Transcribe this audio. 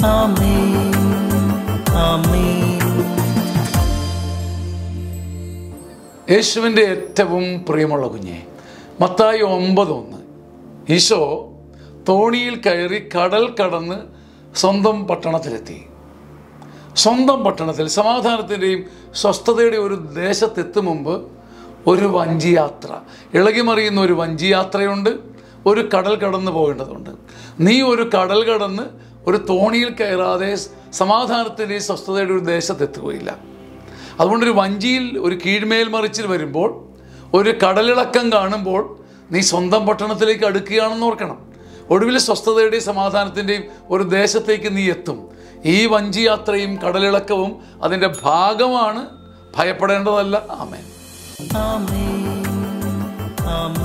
ആമേൻ ആമേൻ യേശുവിൻ്റെ ഏറ്റവും പ്രിയമുള്ള കുഞ്ഞെ മത്തായി ഒമ്പത് ഒന്ന് ഈശോ തോണിയിൽ കയറി കടൽ കടന്ന് സ്വന്തം പട്ടണത്തിലെത്തി സ്വന്തം പട്ടണത്തിൽ സമാധാനത്തിൻ്റെയും സ്വസ്ഥതയുടെ ഒരു ദേശത്തെത്തും മുമ്പ് ഒരു വഞ്ചിയാത്ര ഇളകിമറിയുന്ന ഒരു വഞ്ചിയാത്രയുണ്ട് ഒരു കടൽ കടന്ന് പോകേണ്ടതുണ്ട് നീ ഒരു കടൽ കടന്ന് ഒരു തോണിയിൽ കയറാതെ സമാധാനത്തിൻ്റെയും സ്വസ്ഥതയുടെ ഒരു ദേശത്തെത്തുകയില്ല അതുകൊണ്ടൊരു വഞ്ചിയിൽ ഒരു കീഴ്മേൽ മറിച്ചിൽ വരുമ്പോൾ ഒരു കടലിളക്കം കാണുമ്പോൾ നീ സ്വന്തം പട്ടണത്തിലേക്ക് അടുക്കുകയാണെന്ന് ഓർക്കണം ഒടുവിൽ സ്വസ്ഥതയുടെയും സമാധാനത്തിൻ്റെയും ഒരു ദേശത്തേക്ക് നീ എത്തും ഈ വഞ്ചി യാത്രയും കടലിളക്കവും അതിൻ്റെ ഭാഗമാണ് ഭയപ്പെടേണ്ടതല്ല ആമേൻ ആമേൻ ആമേൻ